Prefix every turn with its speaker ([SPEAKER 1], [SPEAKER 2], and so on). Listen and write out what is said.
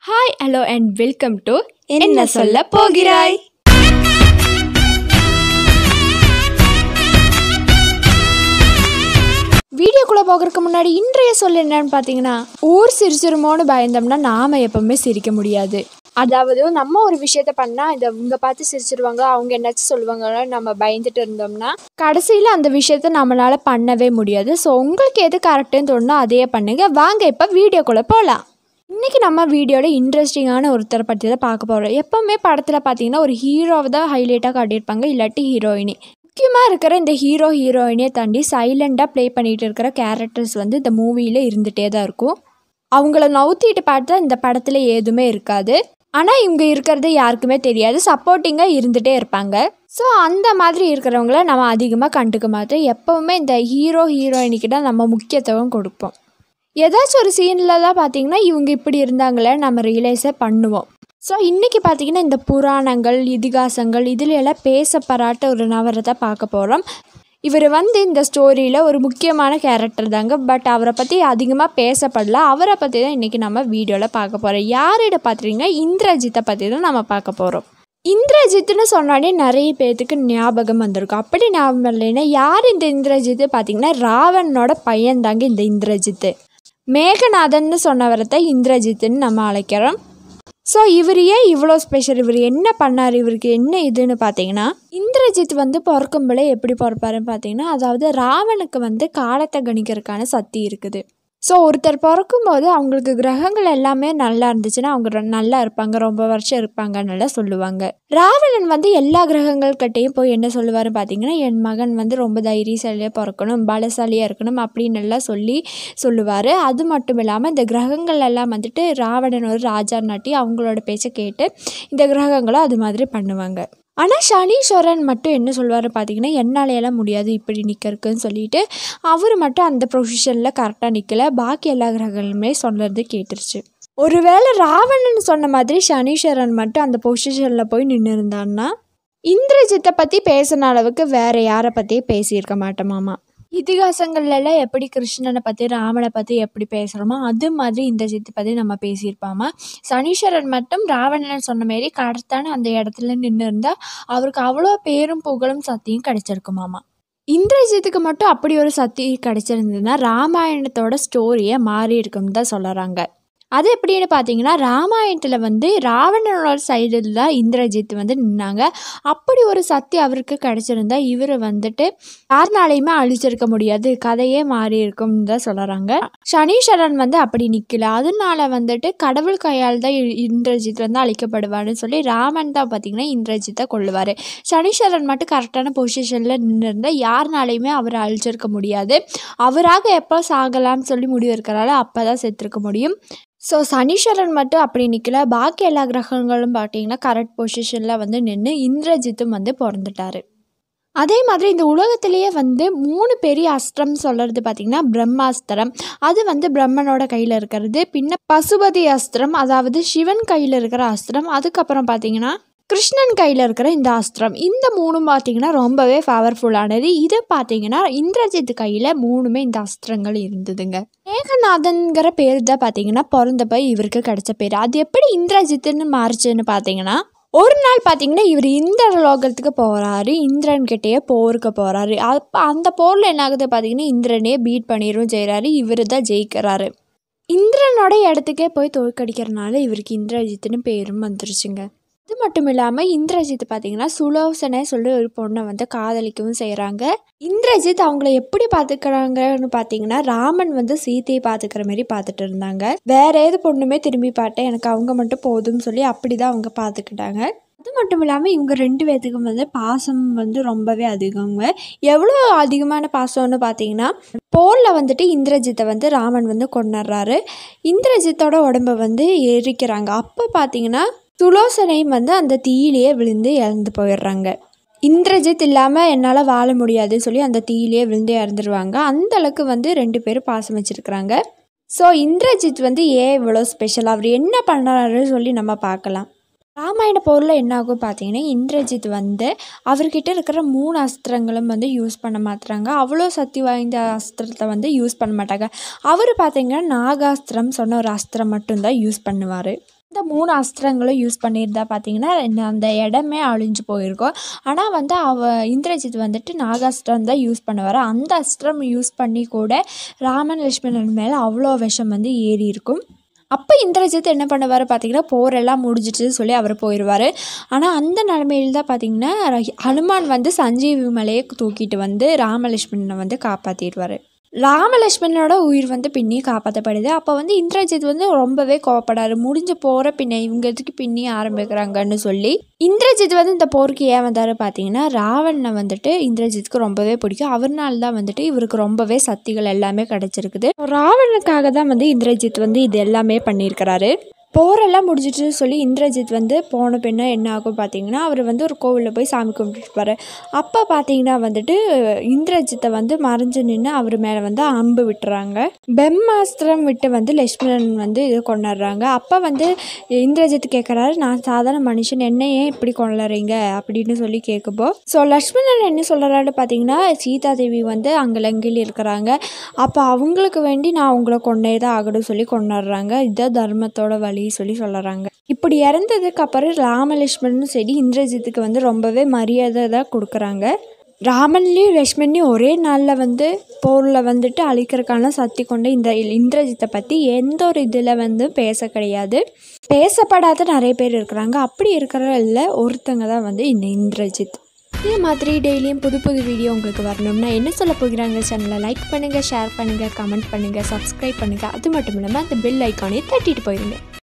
[SPEAKER 1] hi hello and welcome to
[SPEAKER 2] என்ன சொல்ல போகிறாய்
[SPEAKER 1] வீடியோக்குள்ளே போகிறதுக்கு முன்னாடி இன்றைய சொல் என்னன்னு பார்த்தீங்கன்னா ஊர் சிரிச்சிருமோன்னு பயந்தோம்னா நாம் எப்பவுமே சிரிக்க முடியாது அதாவது நம்ம ஒரு விஷயத்த பண்ணால் இதை இவங்க பார்த்து சிரிச்சிருவாங்க அவங்க என்னாச்சும் சொல்லுவாங்களோ நம்ம பயந்துட்டு இருந்தோம்னா கடைசியில் அந்த விஷயத்த நம்மளால் பண்ணவே முடியாது ஸோ உங்களுக்கு எது கரெக்டுன்னு தோணுதோ அதையே பண்ணுங்க வாங்க இப்போ வீடியோக்குள்ளே போகலாம் இன்றைக்கி நம்ம வீடியோவில் இன்ட்ரெஸ்டிங்கான ஒருத்தரை பற்றி தான் பார்க்க போகிறோம் எப்போவுமே படத்தில் பார்த்தீங்கன்னா ஒரு ஹீரோவை தான் ஹைலைட்டாக காட்டியிருப்பாங்க இல்லாட்டி ஹீரோயினி முக்கியமாக இருக்கிற இந்த ஹீரோ ஹீரோயினியை தாண்டி சைலண்டாக ப்ளே பண்ணிகிட்டு இருக்கிற கேரக்டர்ஸ் வந்து இந்த மூவியில் இருந்துகிட்டே தான் இருக்கும் அவங்கள நவுத்திட்டு பார்த்தா இந்த படத்தில் எதுவுமே இருக்காது ஆனால் இவங்க இருக்கிறது யாருக்குமே தெரியாது சப்போர்ட்டிங்காக இருந்துகிட்டே இருப்பாங்க ஸோ அந்த மாதிரி இருக்கிறவங்கள நம்ம அதிகமாக கண்டுக்க மாட்டோம் எப்போவுமே இந்த ஹீரோ ஹீரோயினிக்கு தான் நம்ம முக்கியத்துவம் கொடுப்போம் ஏதாச்சும் ஒரு சீன்லலாம் பார்த்தீங்கன்னா இவங்க இப்படி இருந்தாங்களே நம்ம ரியலைஸே பண்ணுவோம் ஸோ இன்றைக்கி பார்த்தீங்கன்னா இந்த புராணங்கள் இதிகாசங்கள் இதில் எல்லாம் பேசப்படாட்ட ஒரு நபரை தான் பார்க்க போகிறோம் இவர் வந்து இந்த ஸ்டோரியில் ஒரு முக்கியமான கேரக்டர் தாங்க பட் அவரை பற்றி அதிகமாக பேசப்படல அவரை பற்றி தான் இன்றைக்கி நம்ம வீடியோவில் பார்க்க போகிறோம் யாரிட பார்த்துறீங்க இந்திரஜித்தை பற்றி தான் நம்ம பார்க்க போகிறோம் இந்திரஜித்னு சொன்னாலே நிறைய பேர்த்துக்கு ஞாபகம் வந்திருக்கும் அப்படி ஞாபகம் இல்லைன்னா யார் இந்த இந்திரஜித்து பார்த்தீங்கன்னா ராவணனோட பையன் தாங்க இந்த இந்திரஜித்து மேகநாதன்னு சொன்னவரை தான் இந்திரஜித்துன்னு நம்ம அழைக்கிறோம் ஸோ இவர் ஏன் இவ்வளோ ஸ்பெஷல் இவர் என்ன பண்ணார் இவருக்கு என்ன இதுன்னு பார்த்தீங்கன்னா இந்திரஜித் வந்து பிறக்கும்போதே எப்படி பிறப்பாருன்னு பார்த்தீங்கன்னா அதாவது ராவனுக்கு வந்து காலத்தை கணிக்கிறதுக்கான சக்தி இருக்குது ஸோ ஒருத்தர் பிறக்கும்போது அவங்களுக்கு கிரகங்கள் எல்லாமே நல்லா இருந்துச்சுன்னா அவங்க ரொ- நல்லா இருப்பாங்க ரொம்ப வருஷம் இருப்பாங்க நல்லா சொல்லுவாங்க ராவணன் வந்து எல்லா கிரகங்கள்கிட்டையும் போய் என்ன சொல்லுவார் பார்த்தீங்கன்னா என் மகன் வந்து ரொம்ப தைரியசாலியாக பிறக்கணும் பலசாலியாக இருக்கணும் அப்படின்னு எல்லாம் சொல்லி சொல்லுவார் அது மட்டும் இல்லாமல் இந்த கிரகங்கள் எல்லாம் வந்துட்டு ராவணன் ஒரு ராஜா நாட்டி அவங்களோட பேச்சை கேட்டு இந்த கிரகங்களும் அது மாதிரி பண்ணுவாங்க ஆனால் சனீஸ்வரன் மட்டும் என்ன சொல்லுவார் பார்த்தீங்கன்னா என்னாலையெல்லாம் முடியாது இப்படி நிற்கிறதுக்குன்னு சொல்லிட்டு அவர் மட்டும் அந்த பொசிஷனில் கரெக்டாக நிற்கல பாக்கி எல்லா கிரகங்களுமே சொன்னது கேட்டுருச்சு ஒருவேளை ராவணன் சொன்ன மாதிரி சனீஸ்வரன் மட்டும் அந்த பொசிஷனில் போய் நின்று இருந்தான்னா இந்திரஜித்தை பற்றி பேசின அளவுக்கு வேற யாரை பற்றியும் பேசியிருக்க மாட்டோமாமா இதிகாசங்கள்ல எல்லாம் எப்படி கிருஷ்ணனை பற்றி ராமனை பற்றி எப்படி பேசுகிறோமோ அது மாதிரி இந்திரஜித்தை பற்றி நம்ம பேசியிருப்பாமா சனீஸ்வரன் மட்டும் ராவணன் சொன்ன மாரி கரெக்டான அந்த இடத்துல நின்று இருந்தால் அவருக்கு அவ்வளோ பேரும் புகழும் சக்தியும் கிடைச்சிருக்குமாமா இந்திரஜித்துக்கு மட்டும் அப்படி ஒரு சக்தி கிடைச்சிருந்ததுன்னா ராமாயணத்தோட ஸ்டோரியை மாறி இருக்கும்னு தான் சொல்லுறாங்க அது எப்படின்னு பார்த்தீங்கன்னா ராமாயணத்தில் வந்து ராவணனோட சைடில் தான் இந்திரஜித் வந்து நின்னாங்க அப்படி ஒரு சக்தி அவருக்கு கிடைச்சிருந்தா இவர் வந்துட்டு யாருனாலையுமே அழிச்சிருக்க முடியாது கதையே மாறி இருக்கும்னு தான் சொல்கிறாங்க சனீஸ்வரன் வந்து அப்படி நிற்கல அதனால வந்துட்டு கடவுள் கையால் தான் இ- இந்திரஜித் வந்து அழிக்கப்படுவார்னு சொல்லி ராமன் தான் பார்த்தீங்கன்னா இந்திரஜித்தை கொள்ளுவார் சனீஸ்வரன் மட்டும் கரெக்டான பொசிஷனில் நின்று இருந்தால் யாருனாலையுமே அவரை அழிச்சிருக்க முடியாது அவராக எப்போ சாகலாம்னு சொல்லி முடிவு இருக்கிறாரோ அப்போ தான் செத்துருக்க முடியும் ஸோ சனீஸ்வரன் மட்டும் அப்படி நிற்கல பாக்கி எல்லா கிரகங்களும் பார்த்தீங்கன்னா கரெக்ட் பொசிஷனில் வந்து நின்று இந்திரஜித்தும் வந்து பிறந்துட்டாரு அதே மாதிரி இந்த உலகத்திலேயே வந்து மூணு பெரிய அஸ்திரம் சொல்கிறது பார்த்திங்கன்னா பிரம்மாஸ்திரம் அது வந்து பிரம்மனோட கையில் இருக்கிறது பின்ன பசுபதி அஸ்திரம் அதாவது சிவன் கையில் இருக்கிற அஸ்திரம் அதுக்கப்புறம் பார்த்தீங்கன்னா கிருஷ்ணன் கையில் இருக்கிற இந்த அஸ்திரம் இந்த மூணும் பார்த்தீங்கன்னா ரொம்பவே பவர்ஃபுல்லானது இது பார்த்தீங்கன்னா இந்திரஜித் கையில் மூணுமே இந்த அஸ்திரங்கள் இருந்ததுங்க மேகநாதன்கிற பேர் தான் பார்த்தீங்கன்னா பிறந்தப்ப இவருக்கு கிடைச்ச பேர் அது எப்படி இந்திரஜித்துன்னு மாறுச்சுன்னு பார்த்தீங்கன்னா ஒரு நாள் பார்த்தீங்கன்னா இவர் இந்திர லோகத்துக்கு போகிறாரு இந்திரன் கிட்டேயே போருக்கு போகிறாரு அப்போ அந்த போரில் என்ன ஆகுது பார்த்தீங்கன்னா இந்திரனே பீட் பண்ணிடும் செய்கிறாரு இவர் தான் ஜெயிக்கிறாரு இந்திரனோட இடத்துக்கே போய் தோற்கடிக்கிறனால இவருக்கு இந்திரஜித்துன்னு பேரும் வந்துருச்சுங்க இது மட்டும் இல்லாமல் இந்திரஜித் பார்த்தீங்கன்னா சுலோசனை சொல்லி ஒரு பொண்ணை வந்து காதலிக்கவும் செய்கிறாங்க இந்திரஜித் அவங்கள எப்படி பார்த்துக்கிறாங்கன்னு பார்த்தீங்கன்னா ராமன் வந்து சீதையை பார்த்துக்கிற மாதிரி பார்த்துட்டு இருந்தாங்க வேற ஏது பொண்ணுமே திரும்பி பார்த்தேன் எனக்கு அவங்க மட்டும் போதும்னு சொல்லி அப்படி தான் அவங்க பார்த்துக்கிட்டாங்க அது மட்டும் இல்லாமல் இவங்க ரெண்டு பேர்த்துக்கும் வந்து பாசம் வந்து ரொம்பவே அதிகங்க எவ்வளோ அதிகமான பாசம்னு பார்த்தீங்கன்னா போரில் வந்துட்டு இந்திரஜித்தை வந்து ராமன் வந்து கொண்டுடுறாரு இந்திரஜித்தோட உடம்ப வந்து எரிக்கிறாங்க அப்போ பார்த்தீங்கன்னா துளோசனையும் வந்து அந்த தீயிலேயே விழுந்து இறந்து போயிடுறாங்க இந்திரஜித் இல்லாமல் என்னால் வாழ முடியாதுன்னு சொல்லி அந்த தீயிலேயே விழுந்து இறந்துருவாங்க அந்த அளவுக்கு வந்து ரெண்டு பேரும் பாசம் வச்சுருக்குறாங்க ஸோ இந்திரஜித் வந்து ஏன் இவ்வளோ ஸ்பெஷல் அவர் என்ன பண்ணுறாருன்னு சொல்லி நம்ம பார்க்கலாம் ராமாயண போரில் என்ன ஆகும் பார்த்தீங்கன்னா இந்திரஜித் வந்து அவர்கிட்ட இருக்கிற மூணு அஸ்திரங்களும் வந்து யூஸ் பண்ண மாட்டுறாங்க அவ்வளோ சக்தி வாய்ந்த அஸ்திரத்தை வந்து யூஸ் பண்ண மாட்டாங்க அவர் பார்த்தீங்கன்னா நாகாஸ்திரம் சொன்ன ஒரு அஸ்திரம் மட்டும்தான் யூஸ் பண்ணுவார் இந்த மூணு அஸ்திரங்களும் யூஸ் பண்ணியிருந்தா பார்த்தீங்கன்னா இந்த- அந்த இடமே அழிஞ்சு போயிருக்கும் ஆனால் வந்து அவ இந்திரஜித் வந்துட்டு நாகாஸ்திரம் தான் யூஸ் பண்ணுவார் அந்த அஸ்திரம் யூஸ் பண்ணி கூட ராமன் லட்சுமணன் மேலே அவ்வளோ விஷம் வந்து ஏறி இருக்கும் அப்போ இந்திரஜித் என்ன பண்ணுவார் பார்த்தீங்கன்னா போரெல்லாம் முடிஞ்சிட்டு சொல்லி அவர் போயிடுவார் ஆனால் அந்த நிலமையில தான் பார்த்தீங்கன்னா ர- ஹனுமான் வந்து சஞ்சீவி மலையை தூக்கிட்டு வந்து ராமலட்சுமணனை வந்து காப்பாற்றிடுவார் ராமலட்சுமணனோட உயிர் வந்து பின்னி காப்பாற்றப்படுது அப்போ வந்து இந்திரஜித் வந்து ரொம்பவே கோவப்படாரு முடிஞ்ச போகிற பின்ன இவங்க எதுக்கு பின்னி ஆரம்பிக்கிறாங்கன்னு சொல்லி இந்திரஜித் வந்து இந்த போருக்கு ஏன் வந்தார் பார்த்தீங்கன்னா ராவணனை வந்துட்டு இந்திரஜித்துக்கு ரொம்பவே பிடிக்கும் அவர்னால தான் வந்துட்டு இவருக்கு ரொம்பவே சக்திகள் எல்லாமே கிடச்சிருக்குது ராவணனுக்காக தான் வந்து இந்திரஜித் வந்து இது எல்லாமே பண்ணியிருக்கிறாரு போரெல்லாம் முடிஞ்சிட்டு சொல்லி இந்திரஜித் வந்து போன பின்ன என்ன ஆகும் பார்த்தீங்கன்னா அவர் வந்து ஒரு கோவிலில் போய் சாமி கும்பிட்டுருப்பாரு அப்போ பார்த்தீங்கன்னா வந்துட்டு இந்திரஜித்தை வந்து மறைஞ்சு நின்று அவர் மேலே வந்து அம்பு விட்டுறாங்க பெம்மாஸ்திரம் விட்டு வந்து லக்ஷ்மணன் வந்து இது கொண்டாடுறாங்க அப்போ வந்து இந்திரஜித் கேட்குறாரு நான் சாதாரண மனுஷன் என்ன ஏன் இப்படி கொண்டுறீங்க அப்படின்னு சொல்லி கேட்குப்போ ஸோ லக்ஷ்மணன் என்ன சொல்கிறாரு பார்த்தீங்கன்னா சீதா தேவி வந்து அங்கே லங்கையில் இருக்கிறாங்க அப்போ அவங்களுக்கு வேண்டி நான் உங்களை கொண்டே தான் ஆகணும் சொல்லி கொண்டாடுறாங்க இதுதான் தர்மத்தோட வழி சொல்லி சொல்கிறாங்க இப்படி இறந்ததுக்கு அப்புறம் ராமலட்சுமணனும் சரி இந்திரஜித்துக்கு வந்து ரொம்பவே மரியாதை தான் கொடுக்குறாங்க ராமன்லேயும் லக்ஷ்மண்லையும் ஒரே நாளில் வந்து போரில் வந்துட்டு அழிக்கிறதுக்கான சக்தி கொண்ட இந்த இந்திரஜித்தை பற்றி எந்த ஒரு இதில் வந்து பேச கிடையாது பேசப்படாத நிறைய பேர் இருக்கிறாங்க அப்படி இருக்கிறதில்ல ஒருத்தங்க தான் வந்து இந்த இந்திரஜித் இதே மாதிரி டெய்லியும் புது புது வீடியோ உங்களுக்கு வரணும்னா என்ன சொல்ல போகிறாங்க சேனலை லைக் பண்ணுங்கள் ஷேர் பண்ணுங்கள் கமெண்ட் பண்ணுங்கள் சப்ஸ்கிரைப் பண்ணுங்கள் அது மட்டும் இல்லாமல் அந்த பெல் ஐக்கானையும் தட்டிட்டு போயிருங்க